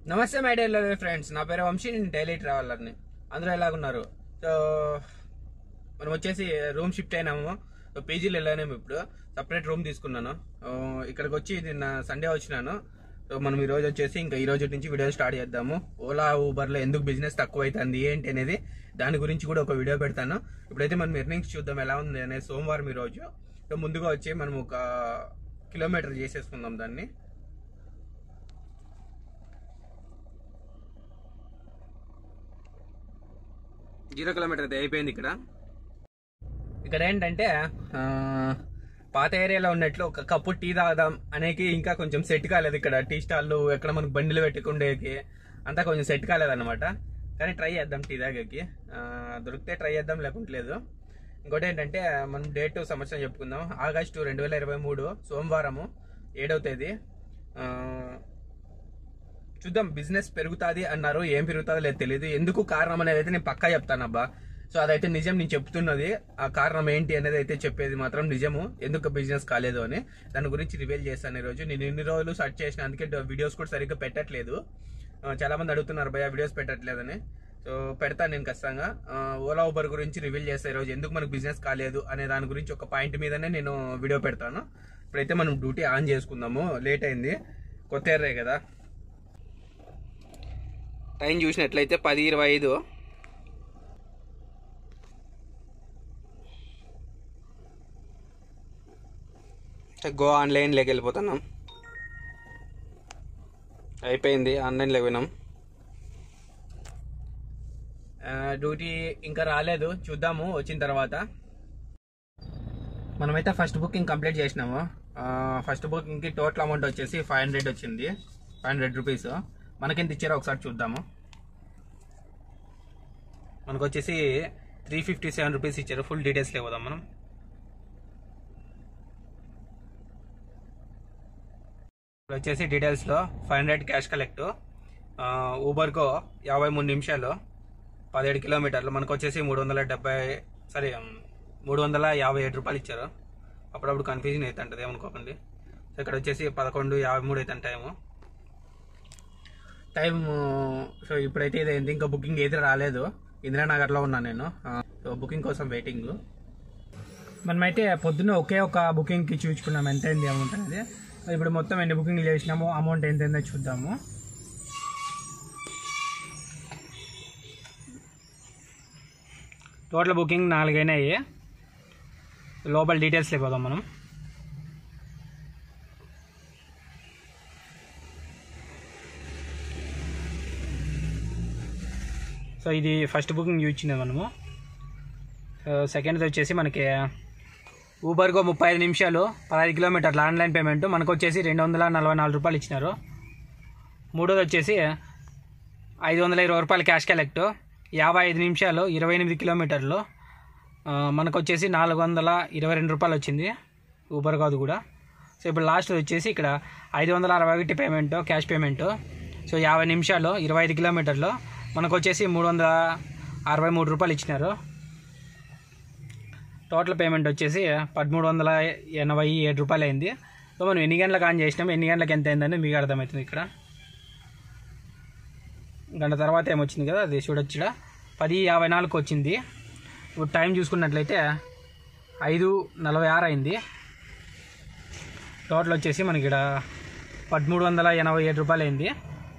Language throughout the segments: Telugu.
నమస్తే మై డైలీ ఫ్రెండ్స్ నా పేరు వంశీ నేను డైలీ ట్రావెలర్ని అందరూ ఎలాగున్నారు సో మనం వచ్చేసి రూమ్ షిఫ్ట్ అయినాము సో పీజీలో వెళ్ళానేమో ఇప్పుడు సపరేట్ రూమ్ తీసుకున్నాను ఆ, ఇక్కడికి వచ్చి నిన్న సండే వచ్చినాను సో మనం ఈ రోజు వచ్చేసి ఇంకా ఈ రోజు నుంచి వీడియో స్టార్ట్ చేద్దాము ఓలా ఊబర్లో ఎందుకు బిజినెస్ తక్కువ అవుతుంది ఏంటి అనేది దాని గురించి కూడా ఒక వీడియో పెడతాను ఇప్పుడైతే మనం ఎర్నింగ్స్ చూద్దాం ఎలా ఉంది అనేది సోమవారం ఈ రోజు సో ముందుగా వచ్చి మనం ఒక కిలోమీటర్ చేసేసుకుందాం దాన్ని జీరో కిలోమీటర్ అయితే అయిపోయింది ఇక్కడ ఇక్కడ ఏంటంటే ఆ, పాత ఏరియాలో ఉన్నట్లు ఒక కప్పు టీ తాగుదాం అనేకి ఇంకా కొంచెం సెట్ కాలేదు ఇక్కడ టీ స్టాల్లు ఎక్కడ మనకు బండిలు పెట్టుకుండేకి అంతా కొంచెం సెట్ కాలేదన్నమాట కానీ ట్రై చేద్దాం టీ తాగేకి ఆ, దొరికితే ట్రై చేద్దాం లేకుంటే లేదు ఇంకోటి ఏంటంటే మనం డేట్ సంవత్సరం చెప్పుకుందాం ఆగస్టు రెండు వేల ఇరవై మూడు సోమవారము ఏడవ తేదీ ఆ, చూద్దాం బిజినెస్ పెరుగుతాది అన్నారు ఏం పెరుగుతుందో లేదు తెలియదు ఎందుకు కారణం అనేది అయితే నేను పక్కా చెప్తాను అబ్బా సో అదైతే నిజం నేను చెప్తున్నది ఆ కారణం ఏంటి అనేది అయితే చెప్పేది మాత్రం నిజము ఎందుకు బిజినెస్ కాలేదు అని దాని గురించి రివీల్ చేస్తాను ఈరోజు నేను ఇన్ని రోజులు సెర్చ్ చేసిన అందుకే వీడియోస్ కూడా సరిగ్గా పెట్టట్లేదు ఆ, చాలా మంది అడుగుతున్నారు భయ వీడియోస్ పెట్టట్లేదని సో పెడతాను నేను ఖచ్చితంగా ఆ, ఓలా ఊబర్ గురించి రివీల్ చేస్తాను ఈరోజు ఎందుకు మనకు బిజినెస్ కాలేదు అనే దాని గురించి ఒక పాయింట్ మీదనే నేను వీడియో పెడతాను ఇప్పుడైతే మనం డ్యూటీ ఆన్ చేసుకుందాము లేట్ అయింది కొత్త ఎర్రే కదా టైం చూసినట్లయితే పది ఇరవై ఐదు గో ఆన్లైన్లోకి వెళ్ళిపోతున్నాం అయిపోయింది ఆన్లైన్లోకి పోయినాం ఆ, డ్యూటీ ఇంకా రాలేదు చూద్దాము వచ్చిన తర్వాత మనమైతే ఫస్ట్ బుకింగ్ కంప్లీట్ చేసినాము ఆ, ఫస్ట్ బుకింగ్కి టోటల్ అమౌంట్ వచ్చేసి ఫైవ్ హండ్రెడ్ వచ్చింది ఫైవ్ హండ్రెడ్ రూపీస్ మనకెంత ఇచ్చారో ఒకసారి చూద్దాము మనకు వచ్చేసి త్రీ ఫిఫ్టీ సెవెన్ రూపీస్ ఇచ్చారు ఫుల్ డీటెయిల్స్లో పోదాం మనం ఇప్పుడు వచ్చేసి డీటెయిల్స్లో five hundred cash collect Uber Go యాభై మూడు నిమిషాలు పదిహేడు కిలోమీటర్లు మనకు వచ్చేసి మూడు వందల డెబ్బై సారీ మూడు వందల యాభై ఏడు రూపాయలు ఇచ్చారు అప్పుడప్పుడు కన్ఫ్యూజన్ అవుతుంటుంది ఏమనుకోకండి సో ఇక్కడ వచ్చేసి పదకొండు యాభై మూడు అవుతుంది టైము టైం సో ఇప్పుడైతే ఇదైంది ఇంకా బుకింగ్ అయితే రాలేదు ఇందిరానగర్లో ఉన్నాను నేను ఆ, సో బుకింగ్ కోసం వెయిటింగ్ మనమైతే పొద్దున్న ఒకే ఒక బుకింగ్కి చూసుకున్నాం ఎంత అయింది అమౌంట్ అనేది ఇప్పుడు మొత్తం ఎన్ని బుకింగ్లు చేసినామో అమౌంట్ ఎంత అయిందో చూద్దాము టోటల్ బుకింగ్ నాలుగైనాయి లోపల డీటెయిల్స్ లేకపోదాం మనం సో ఇది ఫస్ట్ బుకింగ్ చూసింది మనము సెకండ్ వచ్చేసి మనకి ఊబర్గో ముప్పై ఐదు నిమిషాలు పదహైదు కిలోమీటర్ల ఆన్లైన్ పేమెంట్ మనకు వచ్చేసి రెండు వందల నలభై నాలుగు రూపాయలు ఇచ్చినారు మూడోది వచ్చేసి ఐదు వందల ఇరవై రూపాయలు క్యాష్ కలెక్ట్ యాభై ఐదు నిమిషాలు ఇరవై ఎనిమిది కిలోమీటర్లు ఆ, మనకు వచ్చేసి నాలుగు వందల ఇరవై రెండు రూపాయలు వచ్చింది ఊబర్ కాదు కూడా సో ఇప్పుడు లాస్ట్ వచ్చేసి ఇక్కడ ఐదు వందల అరవై ఒకటి పేమెంట్ క్యాష్ పేమెంట్ సో యాభై నిమిషాలు ఇరవై ఐదు కిలోమీటర్లు మనకు వచ్చేసి మూడు వందల అరవై మూడు రూపాయలు ఇచ్చినారు టోటల్ పేమెంట్ వచ్చేసి పదమూడు వందల ఎనభై ఏడు రూపాయలు అయింది సో మనం ఎన్ని గంటలకు ఆన్ చేసినాం ఎన్ని గంటలకు ఎంత అయిందని మీకు అర్థమవుతుంది ఇక్కడ గంట తర్వాత ఏమొచ్చింది కదా అది చూడొచ్చు ఈడ. పది యాభై నాలుగు వచ్చింది ఇప్పుడు టైం చూసుకున్నట్లయితే ఐదు నలభై ఆరు అయింది టోటల్ వచ్చేసి మనకి ఇక్కడ పదమూడు వందల ఎనభై ఏడు రూపాయలు అయింది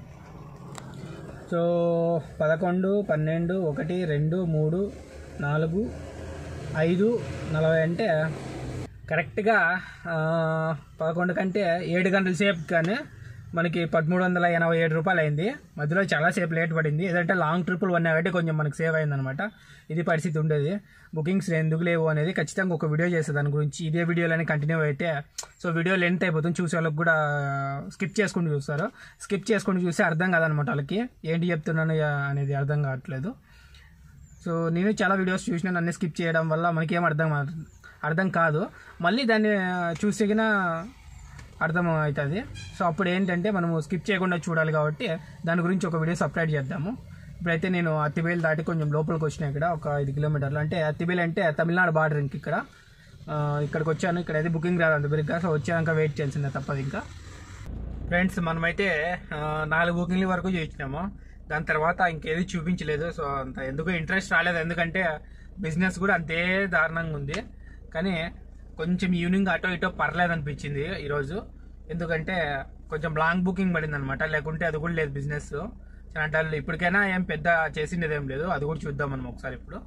సో పదకొండు పన్నెండు ఒకటి రెండు మూడు నాలుగు ఐదు నలభై అంటే కరెక్ట్గా ఆ, పదకొండు కంటే ఏడు గంటల సేపు కానీ మనకి పదమూడు వందల ఎనభై ఏడు రూపాయలు అయింది మధ్యలో చాలా సేపు లేట్ పడింది ఏదంటే లాంగ్ ట్రిప్పులు ఉన్నాయి కాబట్టి కొంచెం మనకి సేవ్ అయిందనమాట ఇది పరిస్థితి ఉండేది బుకింగ్స్ ఎందుకు లేవు అనేది ఖచ్చితంగా ఒక వీడియో చేస్తే దాని గురించి ఇదే వీడియోలోనే కంటిన్యూ అయితే సో వీడియో లెంత్ అయిపోతుంది చూసే వాళ్ళకి కూడా స్కిప్ చేసుకుంటూ చూస్తారు స్కిప్ చేసుకుంటూ చూస్తే అర్థం కాదనమాట వాళ్ళకి ఏంటి చెప్తున్నాను అనేది అర్థం కావట్లేదు సో నేను చాలా వీడియోస్ చూసిన నన్ను స్కిప్ చేయడం వల్ల మనకేం అర్థం అవ- అర్థం కాదు మళ్ళీ దాన్ని చూసిగిన అర్థం అవుతుంది సో అప్పుడు ఏంటంటే మనము స్కిప్ చేయకుండా చూడాలి కాబట్టి దాని గురించి ఒక వీడియో సపరేట్ చేద్దాము ఇప్పుడైతే నేను అత్తిబేలు దాటి కొంచెం లోపలికి వచ్చిన ఇక్కడ ఒక ఐదు కిలోమీటర్లు అంటే అత్తిబేలు అంటే తమిళనాడు బార్డర్ ఇంక ఇక్కడ ఆ, ఇక్కడికి వచ్చాను ఇక్కడైతే బుకింగ్ రాదు అంత బిరిగ్గా సో వచ్చాక వెయిట్ చేయాల్సిందే తప్పదు ఇంకా ఫ్రెండ్స్ మనమైతే ఆ, నాలుగు బుకింగ్ల వరకు చేయించినాము దాని తర్వాత ఇంకేది చూపించలేదు సో అంత ఎందుకు ఇంట్రెస్ట్ రాలేదు ఎందుకంటే బిజినెస్ కూడా అంతే దారుణంగా ఉంది కానీ కొంచెం ఈవినింగ్ అటో ఇటో పర్లేదు అనిపించింది ఈరోజు ఎందుకంటే కొంచెం లాంగ్ బుకింగ్ పడింది అనమాట లేకుంటే అది కూడా లేదు బిజినెస్ చాలా డల్ ఇప్పటికైనా ఏం పెద్ద చేసిండేది ఏం లేదు అది కూడా చూద్దాం మనం ఒకసారి ఇప్పుడు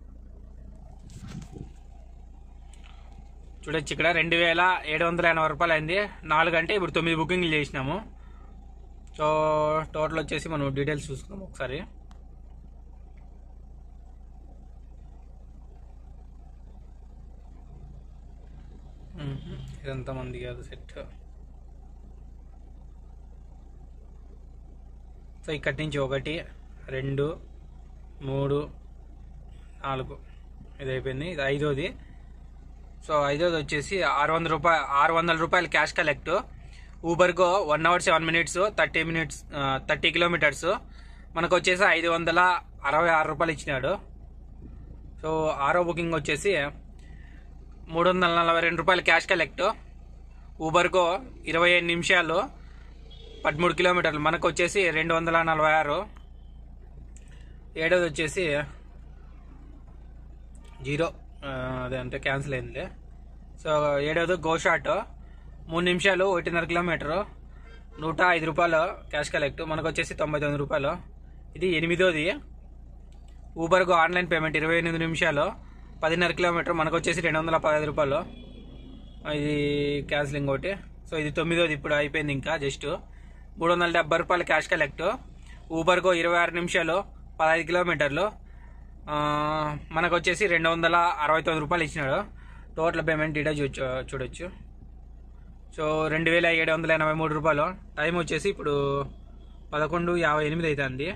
చూడొచ్చు ఇక్కడ రెండు వేల ఏడు వందల ఎనభై రూపాయలు అయింది నాలుగు అంటే ఇప్పుడు తొమ్మిది బుకింగ్లు చేసినాము సో టోటల్ వచ్చేసి మనం డీటెయిల్స్ చూసుకుందాం ఒకసారి మ్మ్. ఇదంతా మంది కాదు సెట్ సో ఇక్కడి నుంచి ఒకటి రెండు మూడు నాలుగు ఇది అయిపోయింది ఇది ఐదోది సో ఐదోది వచ్చేసి ఆరు వందల రూపాయలు ఆరు వందల రూపాయలు cash collect Uber Go one hour seven minutes thirty minutes thirty kilometres మనకు వచ్చేసి ఐదు వందల అరవై ఆరు రూపాయలు ఇచ్చినాడు సో ఆరో బుకింగ్ వచ్చేసి మూడు వందల నలభై రెండు రూపాయలు క్యాష్ కలెక్ట్ ఊబర్గో ఇరవై ఐదు నిమిషాలు పదమూడు కిలోమీటర్లు మనకు వచ్చేసి రెండు వందల నలభై ఆరు ఏడోది వచ్చేసి జీరో ఆ, అదే అంటే క్యాన్సిల్ అయింది సో ఏడోది గో షాట్ మూడు నిమిషాలు ఒకటిన్నర కిలోమీటరు నూట ఐదు రూపాయలు క్యాష్ కలెక్ట్ మనకు వచ్చేసి తొంభై తొమ్మిది రూపాయలు ఇది ఎనిమిదోది ఊబర్కు ఆన్లైన్ పేమెంట్ ఇరవై ఎనిమిది నిమిషాలు పదిన్నర కిలోమీటర్ మనకు వచ్చేసి రెండు వందల పదహైదు రూపాయలు ఇది క్యాన్సిలింగ్ ఒకటి సో ఇది తొమ్మిదోది ఇప్పుడు అయిపోయింది ఇంకా జస్ట్ మూడు వందల డెబ్బై రూపాయలు క్యాష్ కలెక్ట్ ఊబర్కు ఇరవై ఆరు నిమిషాలు పదహైదు కిలోమీటర్లు ఆ, మనకు వచ్చేసి రెండు వందల అరవై తొమ్మిది రూపాయలు ఇచ్చినాడు టోటల్ పేమెంట్ ఇడే చూడొచ్చు చూడొచ్చు సో రెండు వేల ఏడు వందల ఎనభై మూడు రూపాయలు టైం వచ్చేసి ఇప్పుడు పదకొండు యాభై ఎనిమిది అవుతుంది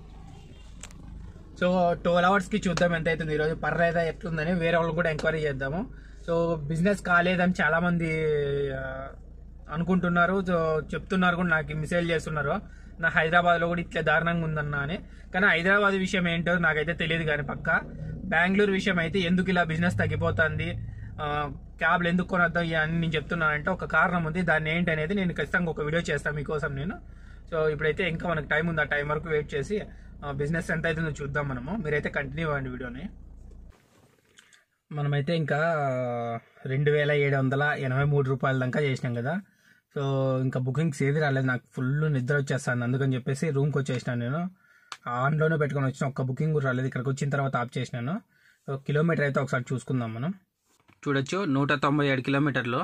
సో ట్వెల్వ్ అవర్స్కి చూద్దాం ఎంత అవుతుంది ఈరోజు పర్లేదా ఎట్లుందని వేరే వాళ్ళు కూడా ఎంక్వైరీ చేద్దాము సో బిజినెస్ కాలేదని చాలామంది ఆ, అనుకుంటున్నారు సో చెప్తున్నారు కూడా నాకు మెసేజ్ చేస్తున్నారు నా హైదరాబాద్లో కూడా ఇట్లా దారుణంగా ఉందన్నా అని కానీ హైదరాబాద్ విషయం ఏంటో నాకైతే తెలియదు కానీ పక్క బెంగళూరు విషయం అయితే ఎందుకు ఇలా బిజినెస్ తగ్గిపోతుంది ఆ, క్యాబ్లు ఎందుకు కొనొద్దాం అని నేను చెప్తున్నానంటే ఒక కారణం ఉంది దాన్ని ఏంటి అనేది నేను ఖచ్చితంగా ఒక వీడియో చేస్తాను మీకోసం నేను సో ఇప్పుడైతే ఇంకా మనకు టైం ఉంది ఆ టైం వరకు వెయిట్ చేసి బిజినెస్ ఎంత అవుతుందో చూద్దాం మనము మీరైతే కంటిన్యూ అవ్వండి వీడియోని మనమైతే ఇంకా రెండు వేల ఏడు వందల ఎనభై మూడు రూపాయల దాకా చేసినాం కదా సో ఇంకా బుకింగ్స్ ఏది రాలేదు నాకు ఫుల్ నిద్ర వచ్చేస్తాను అందుకని చెప్పేసి రూమ్కి వచ్చేసినాను నేను ఆన్లోనే పెట్టుకొని వచ్చిన ఒక్క బుకింగ్ కూడా రాలేదు ఇక్కడికి వచ్చిన తర్వాత ఆప్ చేసినాను సో కిలోమీటర్ అయితే ఒకసారి చూసుకుందాం మనం చూడొచ్చు నూట తొంభై ఏడు కిలోమీటర్లు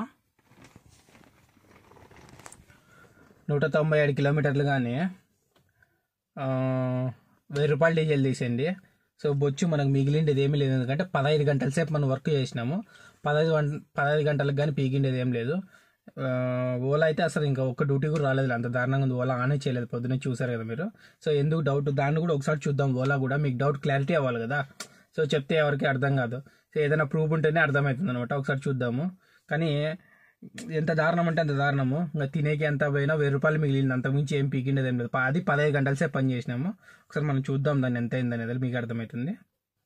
నూట తొంభై ఏడు కిలోమీటర్లు కానీ ఆ, వెయ్యి రూపాయలు డీజిల్ తీసేయండి సో బొచ్చు మనకు మిగిలిండేది ఏమీ లేదు ఎందుకంటే పదహైదు గంటల సేపు మనం వర్క్ చేసినాము పదహైదు గంట పదహైదు గంటలకు కానీ పీకిండేది ఏం లేదు ఆ, ఓలా అయితే అసలు ఇంకా ఒక్క డ్యూటీ కూడా రాలేదు అంత దారుణంగా ఉంది ఓలా ఆనే చేయలేదు పొద్దున్నే చూసారు కదా మీరు సో ఎందుకు డౌట్ దాన్ని కూడా ఒకసారి చూద్దాం ఓలా కూడా మీకు డౌట్ క్లారిటీ అవ్వాలి కదా సో చెప్తే ఎవరికి అర్థం కాదు సో ఏదైనా ప్రూఫ్ ఉంటేనే అర్థమవుతుంది అనమాట ఒకసారి చూద్దాము కానీ ఎంత దారుణం అంటే అంత దారుణము ఇంకా తినేకి ఎంత పోయినా వెయ్యి రూపాయలు మిగిలింది అంత మించి ఏం పీకిండేది ఏం లేదు ప- అది పదహైదు గంటల సేపు పని చేసినాము ఒకసారి మనం చూద్దాం దాన్ని ఎంత అయింది అనేది మీకు అర్థమవుతుంది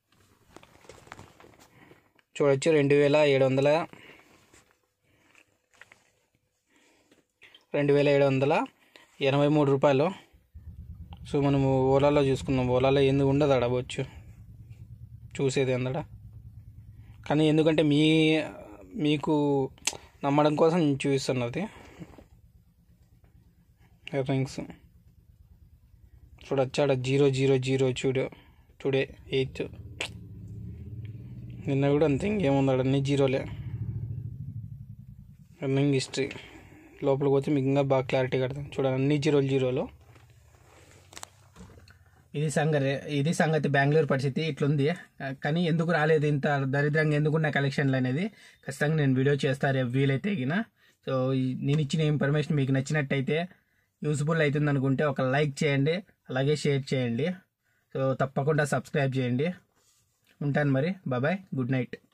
చూడొచ్చు రెండు వేల ఏడు వందల రెండు వేల ఏడు వందల ఎనభై మూడు రూపాయలు సో మనము ఓలాలో చూసుకున్నాం ఓలాలో ఎందుకు ఉండదు అడవచ్చు చూసేది అందడ కానీ ఎందుకంటే మీ మీకు నమ్మడం కోసం నేను చూపిస్తున్నది రింగ్స్ ఇప్పుడు వచ్చాడ జీరో జీరో జీరో చూడు టుడే ఎయిత్ నిన్న కూడా అంతే ఇంకేముందాడు అన్ని జీరోలే రన్నింగ్ హిస్టరీ లోపలికి పోతే మీకు ఇంకా బాగా క్లారిటీ కడతాం చూడండి అన్ని జీరోలు జీరోలు ఇది సంగతి ఇది సంగతి బెంగళూరు పరిస్థితి ఇట్లుంది కానీ ఎందుకు రాలేదు ఇంత దరిద్రంగా ఎందుకున్న కలెక్షన్లు అనేది ఖచ్చితంగా నేను వీడియో చేస్తా రేపు వీలైతే గిన సో ఈ- నేను ఇచ్చిన ఇన్ఫర్మేషన్ మీకు నచ్చినట్టయితే యూస్ఫుల్ అవుతుంది అనుకుంటే ఒక లైక్ చేయండి అలాగే షేర్ చేయండి సో తప్పకుండా సబ్స్క్రైబ్ చేయండి ఉంటాను మరి బాబాయ్ గుడ్ నైట్